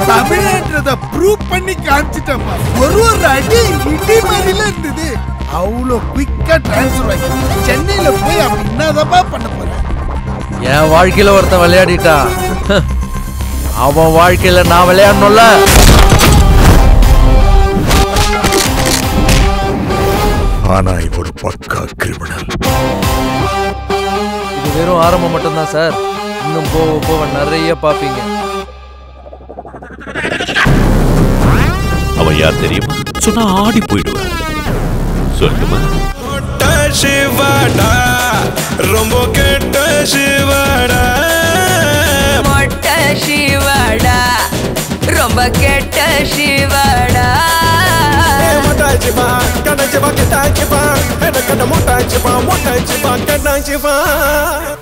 தமிழன்றத prove பண்ணி காமிச்சிட்டப்பா ஒரு ஒரு அடி இடி மாதிரில இருந்தது அவ்வளோ குயிக்கா டிரான்ஸ்ஃபர் ஆகி சென்னையில போய் அப்படி என்னதப்பா பண்ண போறேன் என் வாழ்க்கையில ஒருத்தன் விளையாடிட்டான் ஹ். அவன் வாழ்க்கையில நான் விளையாடணும்ல ஆனா இவர் பக்கா கிரிமினல் இது வெறும் ஆரம்பம் மட்டும்தான் சார் இன்னும் போக போக நிறைய பார்ப்பீங்க அவன் யார் தெரியுமா சொன்னா ஆடி போயிடுவான் சொல்லட்டுமா மொட்ட சிவாடா ரொம்ப கெட்ட சிவாடா மொட்ட சிவடா ரொம்ப கெட்ட சிவடா மொட்டாச்சிப்பா கடாச்சிப்பா கெட்டாச்சிப்பா கட கட மொட்டாச்சிப்பா மொட்டாச்சிப்பா கடாச்சிப்பா